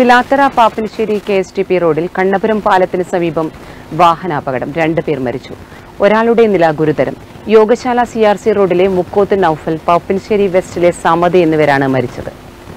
Pilathara Pappinisseri K S T P റോഡിൽ കണ്ണപുരം പാലത്തിന് സമീപം വാഹനാപകടം രണ്ട് പേർ മരിച്ചു ഒരാളുടെ നില ഗുരുതരം യോഗശാല സി ആർ സി റോഡിലെ മുക്കോത്ത് നൌഫൽ പാപ്പനശ്ശേരി വെസ്റ്റിലെ സമത എന്നിവരാണ് മരിച്ചത്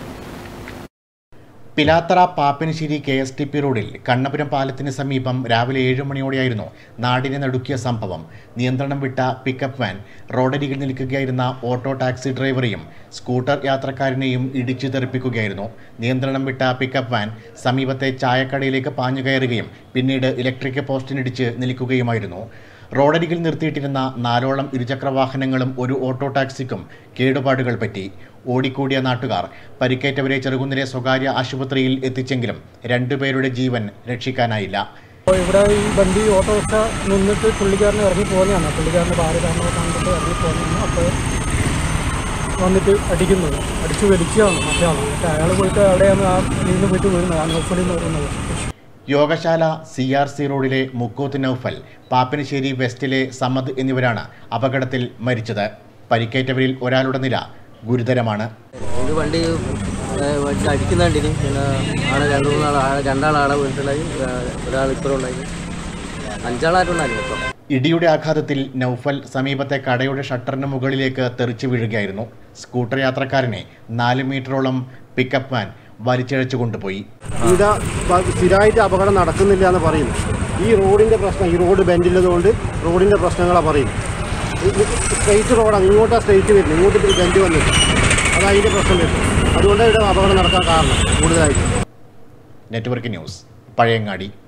Pilathara Pappinisseri K S T P റോഡിൽ കണ്ണപുരം പാലത്തിന് സമീപം രാവിലെ ഏഴ് മണിയോടെയായിരുന്നു നാടിനെ നടുക്കിയ സംഭവം നിയന്ത്രണം വിട്ട പിക്കപ്പ് വാൻ റോഡരികിൽ നിൽക്കുകയായിരുന്ന ഓട്ടോ ടാക്സി ഡ്രൈവറെയും സ്കൂട്ടർ യാത്രക്കാരനെയും ഇടിച്ചു തെറിപ്പിക്കുകയായിരുന്നു നിയന്ത്രണം വിട്ട പിക്കപ്പ് വാൻ സമീപത്തെ ചായക്കടയിലേക്ക് പാഞ്ഞു കയറുകയും പിന്നീട് ഇലക്ട്രിക് പോസ്റ്റിനിടിച്ച് നിൽക്കുകയുമായിരുന്നു റോഡരികിൽ നിർത്തിയിട്ടിരുന്ന നാലോളം ഇരുചക്ര വാഹനങ്ങളും ഒരു ഓട്ടോ ടാക്സിക്കും കേടുപാടുകൾ പറ്റി ഓടിക്കൂടിയ നാട്ടുകാർ പരിക്കേറ്റവരെ ചെറുകുന്നിലെ സ്വകാര്യ ആശുപത്രിയിൽ എത്തിച്ചെങ്കിലും രണ്ടുപേരുടെ ജീവൻ രക്ഷിക്കാനായില്ല അപ്പോൾ ഇവിടെ ഈ വണ്ടി ഓട്ടോറിക്ഷ നിന്നിട്ട് പുള്ളിക്കാരനെ ഇറങ്ങി പോകുന്നതാണ് പുള്ളിക്കാരൻ്റെ ഭാര്യ കാരണം കണ്ടിട്ട് ഇറങ്ങി പോകുന്നതാണ് അപ്പോൾ വന്നിട്ട് അടിക്കുന്നത് അടിച്ചു വലിക്കുകയാണ് മറ്റേ ആൾ എന്നിട്ട് അയാൾ പോയിട്ട് അവിടെയാണ് ആ നിന്ന് പോയിട്ട് വീഴുന്നത് ആ നോഫലി എന്ന് പറയുന്നത് യോഗശാല സി ആർ സി റോഡിലെ മുക്കൂത്ത് നൌഫൽ പാപ്പിനിശ്ശേരി വെസ്റ്റിലെ സമദ് എന്നിവരാണ് അപകടത്തിൽ മരിച്ചത് പരിക്കേറ്റവരിൽ ഒരാളുടെ നില ഗുരുതരമാണ് ഒരു വണ്ടി ഏഹ്, വെച്ച് അടിക്കുന്നുണ്ടിന് പിന്നെ ആടെ രണ്ട് മൂന്നാൾ ആടെ രണ്ടാളാടെ വീട്ടിലായി ഒരാൾ ഇപ്പുറം ഉണ്ടായി അഞ്ചാളായിട്ടുണ്ടായിരുന്നു ഇപ്പം ഇടിയുടെ ആഘാതത്തിൽ നൌഫൽ സമീപത്തെ കടയുടെ ഷട്ടറിന് മുകളിലേക്ക് തെറിച്ചു വീഴുകയായിരുന്നു സ്കൂട്ടർ യാത്രക്കാരനെ നാല് മീറ്ററോളം പിക്കപ്പ് വാൻ വലിച്ചിഴച്ചു കൊണ്ടുപോയി ഇവിടെ വ- സ്ഥിരമായിട്ട് അപകടം നടക്കുന്നില്ല എന്ന് പറയുന്നു ഈ റോഡിൻ്റെ പ്രശ്നം ഈ റോഡ് ബെൻഡില്ലതുകൊണ്ട് റോഡിൻ്റെ പ്രശ്നങ്ങളാണ് പറയുന്നത് സ്ട്രെയിറ്റ് റോഡാണ് ഇങ്ങോട്ടാണ് സ്ട്രെയിറ്റ് വരുന്നത് ഇങ്ങോട്ട് ബെൻഡ് വന്നിട്ട് അത് അതിൻ്റെ പ്രശ്നം വരുന്നത് അതുകൊണ്ടാണ് ഇവിടെ അപകടം നടക്കാൻ കാരണം കൂടുതലായിട്ട് നെറ്റ്വർക്ക് ന്യൂസ് പഴയങ്ങാടി